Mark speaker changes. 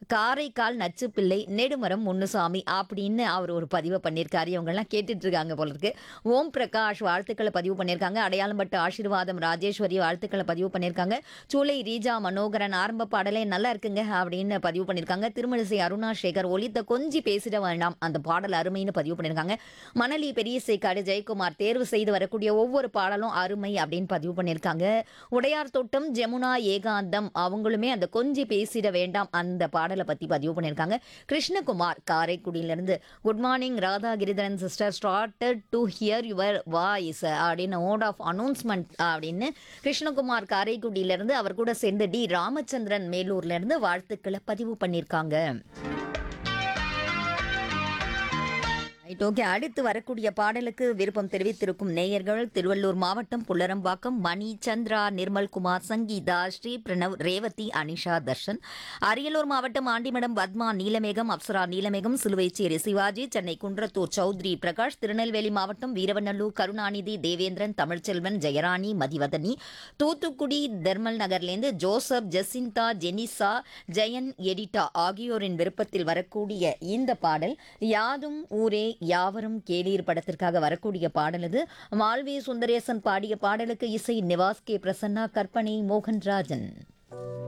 Speaker 1: காரைக்கால் நச்சுப்பிள்ளை நெடுமரம் முன்னுசாமி அப்படின்னு அவர் ஒரு பதிவை பண்ணியிருக்காரு இவங்கெல்லாம் கேட்டுட்டு இருக்காங்க போல இருக்கு ஓம் பிரகாஷ் வாழ்த்துக்களை பதிவு பண்ணியிருக்காங்க அடையாளம் பட்டு ஆசீர்வாதம் ராஜேஸ்வரி வாழ்த்துக்களை பதிவு பண்ணியிருக்காங்க சூளை ரீஜா மனோகரன் ஆரம்ப பாடலே நல்லா இருக்குங்க அப்படின்னு பதிவு பண்ணியிருக்காங்க திருமணிசை அருணா சேகர் ஒலித்த கொஞ்சி பேசிட வேண்டாம் அந்த பாடல் அருமைன்னு பதிவு பண்ணியிருக்காங்க மணலி பெரிய சேக்காடு ஜெயக்குமார் தேர்வு செய்து வரக்கூடிய ஒவ்வொரு பாடலும் அருமை அப்படின்னு பதிவு பண்ணியிருக்காங்க உடையார் தோட்டம் ஜெமுனா ஏகாந்தம் அவங்களுமே அந்த கொஞ்சி பேசிட வேண்டாம் அந்த பாடலை பற்றி பதிவு பண்ணியிருக்காங்க கிருஷ்ணகுமார் காரைக்குடியிலேருந்து good morning Radha Giridharan sister started to hear your voice அப்படின்னு மோட் ஆஃப் அனௌன்ஸ்மெண்ட் அப்படின்னு கிருஷ்ணகுமார் காரைக்குடியிலேருந்து அவர் கூட சேர்ந்து டி ராமச்சந்திரன் மேலூர்லேருந்து வாழ்த்துக்களை பதிவு பண்ணியிருக்காங்க ரைட் ஓகே அடுத்து வரக்கூடிய பாடலுக்கு விருப்பம் தெரிவித்திருக்கும் நேயர்கள் திருவள்ளூர் மாவட்டம் புல்லரம்பாக்கம் மணி சந்திரா நிர்மல்குமார் சங்கீதா ஸ்ரீ பிரணவ் ரேவதி அனிஷா தர்ஷன் அரியலூர் மாவட்டம் ஆண்டிமடம் பத்மா நீலமேகம் அப்சரா நீலமேகம் சிலுவைச்சேரி சிவாஜி சென்னை குன்றத்தூர் சௌத்ரி பிரகாஷ் திருநெல்வேலி மாவட்டம் வீரவநல்லூர் கருணாநிதி தேவேந்திரன் தமிழ்ச்செல்வன் ஜெயராணி மதிவதனி தூத்துக்குடி தர்மல் நகர்லேருந்து Joseph Jacintha Jenisa Jeyan Edita ஆகியோரின் விருப்பத்தில் வரக்கூடிய இந்த பாடல் யாதும் ஊரே யாவரும் கேளீர் படத்திற்காக வரக்கூடிய பாடல் இது மால்வி சுந்தரேசன் பாடிய பாடலுக்கு இசை நிவாஸ் கே பிரசன்னா கற்பனை மோகன்ராஜன்